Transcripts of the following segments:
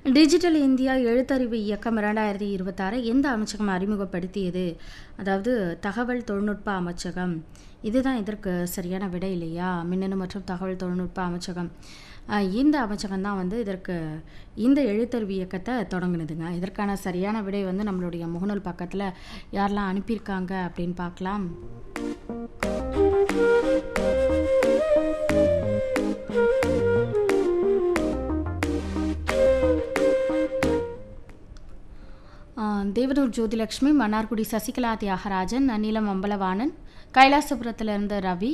digital India எழுத்தறிவு இயக்கம் இரண்டாயிரத்தி இருபத்தாறு எந்த அமைச்சகம் அறிமுகப்படுத்தியது அதாவது தகவல் தொழில்நுட்ப அமைச்சகம் இதுதான் இதற்கு சரியான விடை இல்லையா மின்னணு மற்றும் தகவல் தொழில்நுட்ப அமைச்சகம் அஹ், இந்த அமைச்சகம் தான் வந்து இதற்கு இந்த எழுத்தறிவு இயக்கத்தை தொடங்குனதுங்க இதற்கான சரியான விடை வந்து நம்மளுடைய முகநூல் பக்கத்தில் யாரெல்லாம் அனுப்பியிருக்காங்க அப்படின்னு பார்க்கலாம் ஆஹ் தேவனூர் ஜோதிலட்சுமி மன்னார்குடி சசிகலா தியாகராஜன் நன்னிலம் அம்பலவாணன் கைலாசபுரத்திலிருந்து ரவி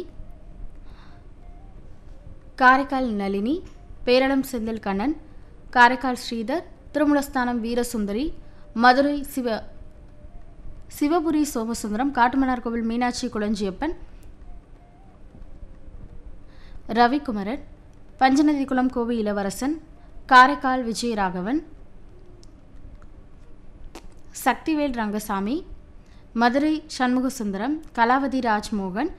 காரைக்கால் நளினி பேரளம் செந்தில் கண்ணன் காரைக்கால் ஸ்ரீதர் திருமுலஸ்தானம் வீரசுந்தரி மதுரை சிவ சிவபுரி சோமசுந்தரம் காட்டுமன்னார்கோவில் மீனாட்சி குளஞ்சியப்பன் ரவிக்குமரன் பஞ்சநதிக்குளம் கோவி இளவரசன் காரைக்கால் விஜயராகவன் சக்திவேல் ரங்கசாமி மதுரை சண்முகசுந்தரம் கலாவதி ராஜ்மோகன்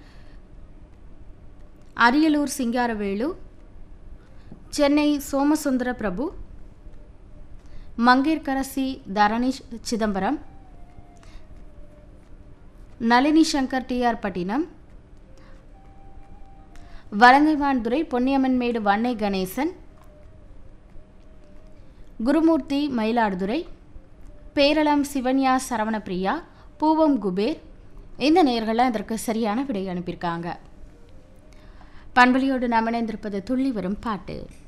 அரியலூர் சிங்காரவேலு சென்னை சோமசுந்தர பிரபு மங்கேற்கரசி தரணீஷ் சிதம்பரம் நளினி சங்கர் டிஆர் பட்டினம் வலங்கைமான்துறை பொன்னியம்மன்மேடு வன்னை கணேசன் குருமூர்த்தி மயிலாடுதுறை பேரளம் சிவன்யா சரவணப்பிரியா பூவம் குபேர் இந்த நேயர்கள்லாம் இதற்கு சரியான விடை அனுப்பியிருக்காங்க பண்பலியோடு நாம் இணைந்திருப்பது துள்ளி வரும் பாட்டு